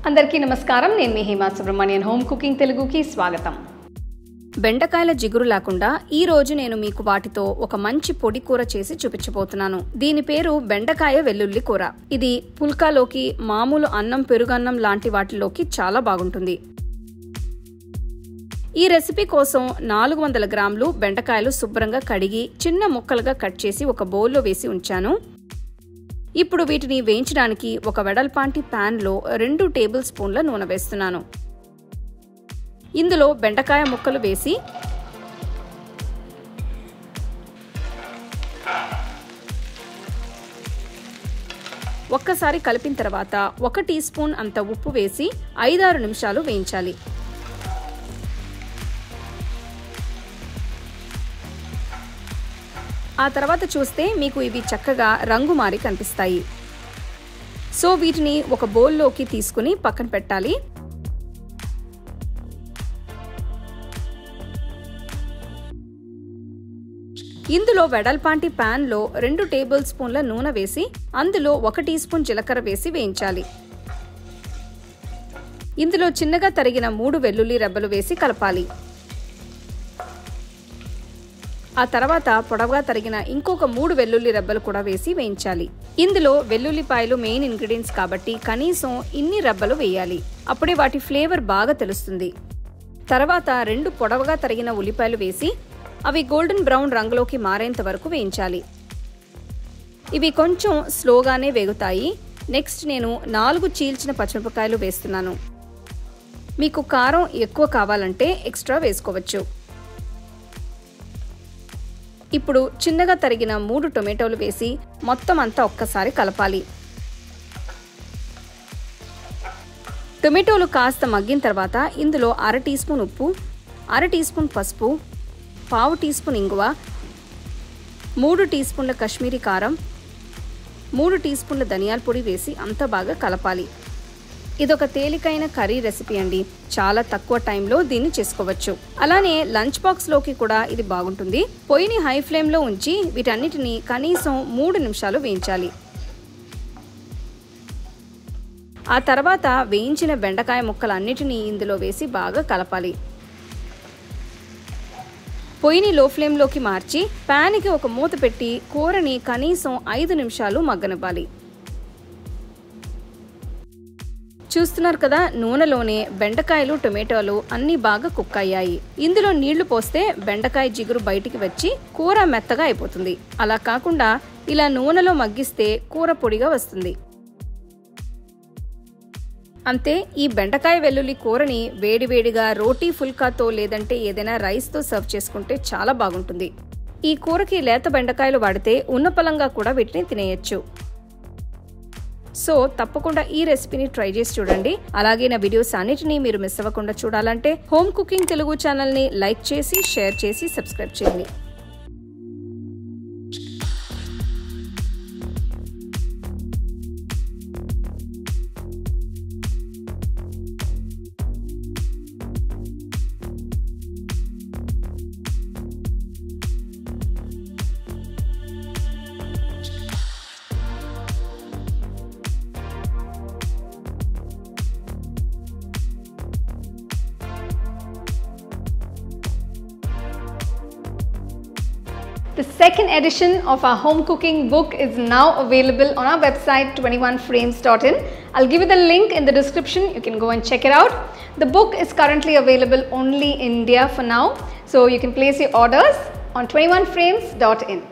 అందరికీ నమస్కారం నేను మీ హేమా సుబ్రహ్మణ్యన్ హోమ్ కుకింగ్ తెలుగుకి స్వాగతం బెండకాయల జిగురు లేకుండా ఈ రోజు నేను మీకు వాటితో ఒక మంచి పొడి కూర చేసి చూపించబోతున్నాను దీని పేరు బెండకాయ వెల్లుల్లి కూర ఇది పుల్కాలోకి మామూలు అన్నం పెరుగన్నం లాంటి వాటిలోకి చాలా బాగుంటుంది ఈ రెసిపీ కోసం నాలుగు వందల గ్రాములు బెండకాయలు శుభ్రంగా కడిగి చిన్న ముక్కలుగా కట్ చేసి ఒక బౌల్లో వేసి ఉంచాను ఇప్పుడు వీటిని వేయించడానికి ఒక వెడల్పాంటి ప్యాన్లో రెండు టేబుల్ స్పూన్ల నూనె వేస్తున్నాను ఇందులో బెండకాయ ముక్కలు వేసి ఒక్కసారి కలిపిన తర్వాత ఒక టీ స్పూన్ అంత ఉప్పు వేసి ఐదారు నిమిషాలు వేయించాలి ఆ తర్వాత చూస్తే మీకు ఇవి చక్కగా రంగు మారి కనిపిస్తాయి సో వీటిని ఒక బౌల్లోకి తీసుకుని పక్కన పెట్టాలి ఇందులో వెడల్పాంటి ప్యాన్లో రెండు టేబుల్ స్పూన్ల నూనె వేసి అందులో ఒక టీ స్పూన్ జీలకర్ర వేసి వేయించాలి ఇందులో చిన్నగా తరిగిన మూడు వెల్లుల్లి రెబ్బలు వేసి కలపాలి ఆ తర్వాత పొడవుగా తరిగిన ఇంకొక మూడు వెల్లుల్లి రెబ్బలు కూడా వేసి వేయించాలి ఇందులో వెల్లుల్లిపాయలు మెయిన్ ఇంగ్రీడియంట్స్ కాబట్టి కనీసం ఇన్ని రెబ్బలు వేయాలి అప్పుడే వాటి ఫ్లేవర్ బాగా తెలుస్తుంది తర్వాత రెండు పొడవుగా తరిగిన ఉల్లిపాయలు వేసి అవి గోల్డెన్ బ్రౌన్ రంగులోకి మారేంత వరకు వేయించాలి ఇవి కొంచెం స్లోగానే వేగుతాయి నెక్స్ట్ నేను నాలుగు చీల్చిన పచ్చిమిరపకాయలు వేస్తున్నాను మీకు కారం ఎక్కువ కావాలంటే ఎక్స్ట్రా వేసుకోవచ్చు ఇప్పుడు చిన్నగా తరిగిన మూడు టొమాటోలు వేసి మొత్తం అంతా ఒక్కసారి కలపాలి టొమాటోలు కాస్త మగ్గిన తర్వాత ఇందులో అర టీ స్పూన్ ఉప్పు అర టీ స్పూన్ పసుపు పావు టీ స్పూన్ ఇంగువ మూడు టీ స్పూన్ల కాశ్మీరీ కారం మూడు టీ స్పూన్ల ధనియాల పొడి వేసి అంతా బాగా కలపాలి ఇదొక తేలికైన కర్రీ రెసిపీ అండి చాలా తక్కువ టైంలో దీన్ని చేసుకోవచ్చు అలానే లంచ్ బాక్స్లోకి కూడా ఇది బాగుంటుంది పొయ్యిని హై ఫ్లేమ్లో ఉంచి వీటన్నిటిని కనీసం మూడు నిమిషాలు వేయించాలి ఆ తర్వాత వేయించిన బెండకాయ ముక్కలన్నిటినీ ఇందులో వేసి బాగా కలపాలి పొయ్యిని లో ఫ్లేమ్లోకి మార్చి ప్యాన్కి ఒక మూత పెట్టి కూరని కనీసం ఐదు నిమిషాలు మగ్గనివ్వాలి చూస్తున్నారు కదా నూనెలోనే బెండకాయలు టొమాటోలు అన్నీ బాగా కుక్ అయ్యాయి ఇందులో నీళ్లు పోస్తే బెండకాయ జిగురు బయటికి వచ్చి కూర మెత్తగా అయిపోతుంది అలా కాకుండా ఇలా నూనెలో మగ్గిస్తే కూర పొడిగా వస్తుంది అంతే ఈ బెండకాయ వెల్లుల్లి కూరని వేడివేడిగా రోటీ ఫుల్కాతో లేదంటే ఏదైనా రైస్తో సర్వ్ చేసుకుంటే చాలా బాగుంటుంది ఈ కూరకి లేత బెండకాయలు వాడితే ఉన్నపలంగా కూడా వీటిని తినేయచ్చు సో తప్పకుండా ఈ రెసిపీని ట్రై చేసి చూడండి అలాగే నా వీడియోస్ అన్నిటినీ మీరు మిస్ అవ్వకుండా చూడాలంటే హోమ్ కుకింగ్ తెలుగు ఛానల్ని లైక్ చేసి షేర్ చేసి సబ్స్క్రైబ్ చేయండి The second edition of our home cooking book is now available on our website 21frames.in. I'll give you the link in the description. You can go and check it out. The book is currently available only in India for now. So you can place your orders on 21frames.in.